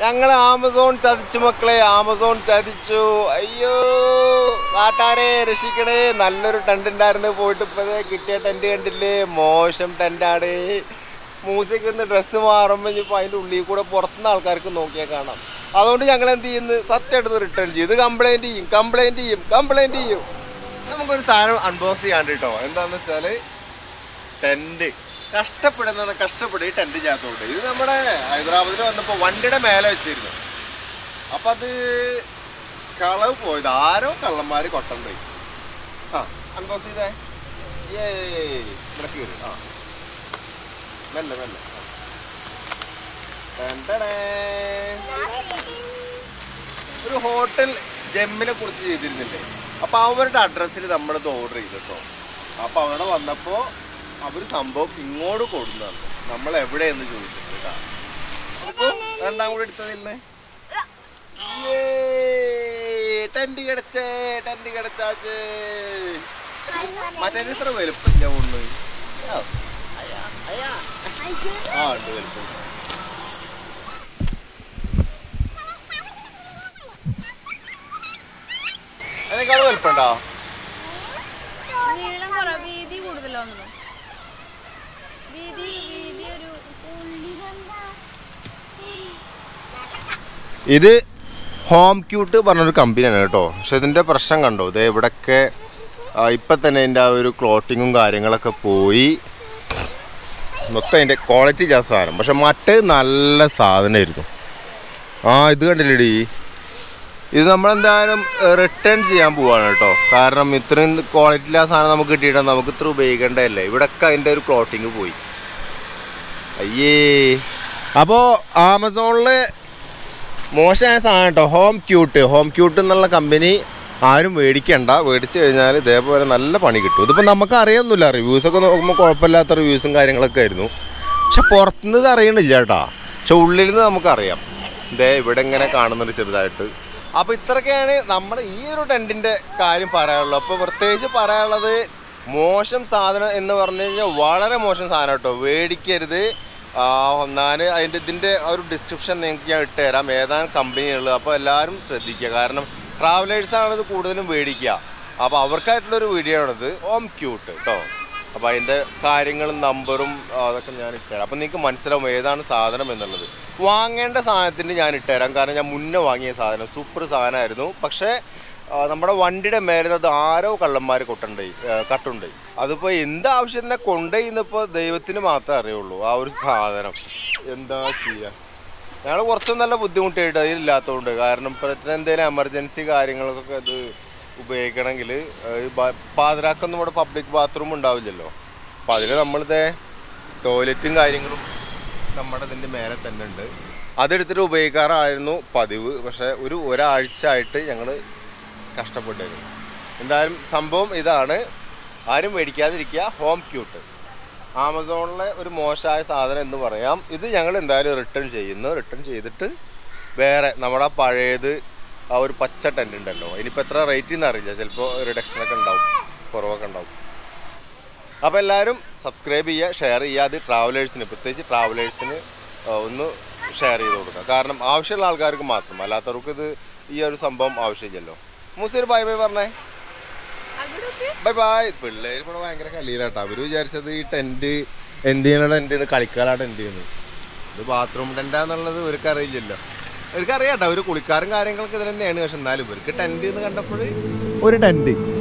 ഞങ്ങൾ ആമസോൺ ചതിച്ചു മക്കളെ ആമസോൺ ചതിച്ചു അയ്യോ നാട്ടാരെ രക്ഷിക്കണേ നല്ലൊരു ടെന്റ് ഉണ്ടായിരുന്നു പോയിട്ട് ഇപ്പൊ ദേ കിട്ടിയ ടെന്റ് കണ്ടില്ലേ മോശം ടെന്റാണ് മൂസയ്ക്ക് ഒന്ന് ഡ്രസ്സ് മാറുമ്പോൾ ഇപ്പൊ അതിന്റെ ഉള്ളിൽ കൂടെ പുറത്തുനിന്ന് ആൾക്കാർക്ക് നോക്കിയാൽ കാണാം അതുകൊണ്ട് ഞങ്ങൾ എന്ത് ചെയ്യുന്നു സത്യം എടുത്ത് റിട്ടേൺ ചെയ്യും ഇത് കംപ്ലൈന്റ് ചെയ്യും കംപ്ലൈന്റ് ചെയ്യും കംപ്ലൈന്റ് ചെയ്യും നമുക്കൊരു സാധനം അൺബോക്സ് ചെയ്യാണ്ട് കേട്ടോ എന്താന്ന് വെച്ചാല് ടെന്റ് കഷ്ടപ്പെടുന്ന കഷ്ടപ്പെട്ട് ഈ ടെന്റ് ചേർത്തോണ്ട് ഇത് നമ്മുടെ ഹൈദരാബാദിൽ വന്നപ്പോൾ വണ്ടിയുടെ മേലെ വെച്ചിരുന്നു അപ്പൊ അത് കളവ് പോയത് ആരോ കള്ളന്മാര് കൊട്ടണ്ടേ ആ അൺബോക്സ് ചെയ്തേ ഏയ് ഇവിടെ കീറി ആ മെല്ലെ മെല്ലെ ടെൻ ടെടേ. ഒരു ഹോട്ടൽ ജെമ്മിനെ കുറിച്ച് ചെയ്തിരുന്നില്ലേ അപ്പൊ അവരുടെ അഡ്രസ്സിൽ നമ്മളിത് ഓർഡർ ചെയ്തു കേട്ടോ അപ്പൊ അവിടെ വന്നപ്പോ അവര് സംഭവം ഇങ്ങോട്ട് കൊടുന്നതാണ് നമ്മൾ എവിടെയെന്ന് ചോദിച്ചിട്ട് കേട്ടോ അപ്പൊ രണ്ടാം കൂടെ എടുത്തതില്ലേ ടെന്റ് കിടച്ചേ ടെന്റ് കിടച്ചാച്ചേ മറ്റേ ഇത്ര വലുപ്പമില്ല ഒന്ന് ആ ഉണ്ട് വലുപ്പം അതിനേക്കാൾ വലുപ്പമുണ്ടോ നീളം കുറവ് വീതി കൂടുതലാണല്ലോ വീതി വീതി ഒരു ഇത് ഹോം ക്യൂട്ട് പറഞ്ഞൊരു കമ്പനിയാണ് കേട്ടോ പക്ഷെ ഇതിൻ്റെ പ്രശ്നം കണ്ടോ ഇത് ഇവിടൊക്കെ ആ, ഇപ്പം തന്നെ ഇതിൻ്റെ ആ ഒരു ക്ലോട്ടിങ്ങും കാര്യങ്ങളൊക്കെ പോയി മൊത്തം അതിൻ്റെ ക്വാളിറ്റി ജാ സാധനം പക്ഷെ മറ്റ് നല്ല സാധനമായിരുന്നു ആ ഇത് കണ്ടില്ലേടി ഇത് നമ്മളെന്തായാലും റിട്ടേൺ ചെയ്യാൻ പോവാണ് കേട്ടോ കാരണം ഇത്രയും ക്വാളിറ്റി ആ സാധനം നമുക്ക് കിട്ടിയിട്ട് നമുക്ക് ഇത്ര ഉപയോഗിക്കേണ്ടതല്ലേ ഇവിടൊക്കെ അതിൻ്റെ ഒരു ക്ലോട്ടിങ് പോയി അയ്യേ അപ്പോൾ ആമസോണിൽ മോശമായ സാധനം കേട്ടോ ഹോം ക്യൂട്ട് ഹോം ക്യൂട്ട് എന്നുള്ള കമ്പനി ആരും മേടിക്കണ്ട മേടിച്ചു കഴിഞ്ഞാൽ ഇതേപോലെ നല്ല പണി കിട്ടും ഇതിപ്പോൾ നമുക്ക് അറിയൊന്നുമില്ല റിവ്യൂസൊക്കെ നോക്കുമ്പോൾ കുഴപ്പമില്ലാത്ത റിവ്യൂസും കാര്യങ്ങളൊക്കെ ആയിരുന്നു പക്ഷെ പുറത്തുനിന്ന് ഇത് അറിയണില്ല കേട്ടാ പക്ഷെ ഉള്ളിൽ നിന്ന് നമുക്കറിയാം ഇതേ ഇവിടെ ഇങ്ങനെ കാണുന്നുണ്ട് ചെറുതായിട്ട് അപ്പോൾ ഇത്രയൊക്കെയാണ് നമ്മുടെ ഈ ഒരു ടെൻറ്റിൻ്റെ കാര്യം പറയാനുള്ളത് അപ്പോൾ പ്രത്യേകിച്ച് പറയാനുള്ളത് മോശം സാധനം എന്ന് പറഞ്ഞു കഴിഞ്ഞാൽ വളരെ മോശം സാധനം കേട്ടോ മേടിക്കരുത് ഞാൻ അതിൻ്റെ ഇതിൻ്റെ ഒരു ഡിസ്ക്രിപ്ഷൻ നിങ്ങൾക്ക് ഞാൻ ഇട്ടുതരാം ഏതാണ് കമ്പനികളുള്ളത് അപ്പോൾ എല്ലാവരും ശ്രദ്ധിക്കുക കാരണം ട്രാവലേഴ്സാണ് ഇത് കൂടുതലും മേടിക്കുക അപ്പോൾ അവർക്കായിട്ടുള്ളൊരു വീഡിയോ ആണിത് ഹോം ക്യൂട്ട് കേട്ടോ അപ്പോൾ അതിൻ്റെ കാര്യങ്ങളും നമ്പറും അതൊക്കെ ഞാൻ ഇട്ടുതരാം അപ്പോൾ നിങ്ങൾക്ക് മനസ്സിലാവും ഏതാണ് സാധനം എന്നുള്ളത് വാങ്ങേണ്ട സാധനത്തിന് ഞാൻ ഇട്ടുതരാം കാരണം ഞാൻ മുന്നേ വാങ്ങിയ സാധനം സൂപ്പർ സാധനമായിരുന്നു പക്ഷേ ആ, നമ്മുടെ വണ്ടിയുടെ മേലെ അത് ആരോ കള്ളന്മാർ കൊട്ടുണ്ടായി കട്ടുണ്ടായി അതിപ്പോൾ എന്ത് ആവശ്യത്തിനെ കൊണ്ടുപോയിന്നിപ്പോൾ ദൈവത്തിന് മാത്രമേ അറിയുള്ളൂ ആ ഒരു സാധനം എന്താ ചെയ്യുക ഞങ്ങൾ കുറച്ചും നല്ല ബുദ്ധിമുട്ടായിട്ട് അതിലില്ലാത്തതുകൊണ്ട് കാരണം പെട്ടെന്ന് എന്തെങ്കിലും എമർജൻസി കാര്യങ്ങൾക്കൊക്കെ ഇത് ഉപയോഗിക്കണമെങ്കിൽ പാതിരാക്കൊന്നും ഇവിടെ പബ്ലിക് ബാത്റൂം ഉണ്ടാവില്ലല്ലോ അപ്പോൾ അതിൽ നമ്മളിതേ ടോയ്ലറ്റും കാര്യങ്ങളും നമ്മുടെ ഇതിൻ്റെ മേലെ തന്നെ ഉണ്ട് അതെടുത്തിട്ട് ഉപയോഗിക്കാറായിരുന്നു പതിവ് പക്ഷേ ഒരു ഒരാഴ്ച ആയിട്ട് ഞങ്ങൾ കഷ്ടപ്പെട്ടിരുന്നു എന്തായാലും സംഭവം ഇതാണ് ആരും മേടിക്കാതിരിക്കുക ഹോം ക്യൂട്ട് ആമസോണിലെ ഒരു മോശമായ സാധനം എന്ന് പറയാം ഇത് ഞങ്ങൾ എന്തായാലും റിട്ടേൺ ചെയ്യുന്നു റിട്ടേൺ ചെയ്തിട്ട് വേറെ നമ്മുടെ ആ പഴയത് ആ ഒരു പച്ച ടെൻ്റ് ഉണ്ടല്ലോ ഇനിയിപ്പോൾ എത്ര റേറ്റ് എന്ന് അറിയില്ല ചിലപ്പോൾ റിഡക്ഷനൊക്കെ ഉണ്ടാവും കുറവൊക്കെ ഉണ്ടാവും അപ്പോൾ എല്ലാവരും സബ്സ്ക്രൈബ് ചെയ്യുക ഷെയർ ചെയ്യുക അത് ട്രാവലേഴ്സിന് പ്രത്യേകിച്ച് ട്രാവലേഴ്സിന് ഒന്ന് ഷെയർ ചെയ്ത് കൊടുക്കുക കാരണം ആവശ്യമുള്ള ആൾക്കാർക്ക് മാത്രം അല്ലാത്തവർക്ക് ഇത് ഈ ഒരു സംഭവം ആവശ്യമില്ലല്ലോ മൂസൊരു ബൈ ബൈ പറഞ്ഞേ ബൈ ബൈ പിള്ളേർ ഇവിടെ ഭയങ്കര കളിയിലാട്ടോ അവർ വിചാരിച്ചത് ഈ ടെൻറ്റ് എന്ത് ചെയ്യണ ടെൻറ്റ് കളിക്കാലാ ടെൻറ്റ് ചെയ്യുന്നു ഇത് ബാത്റൂം ടെൻറ്റാന്നുള്ളത് ഇവർക്ക് അറിയില്ലല്ലോ ഇവർക്ക് അറിയാട്ടോ അവർ കുളിക്കാരും കാര്യങ്ങളൊക്കെ ഇത് തന്നെയാണ് പക്ഷെ എന്നാലും ഇവർക്ക് ടെൻറ്റ് എന്ന് കണ്ടപ്പോൾ ഒരു ടെൻറ്റ്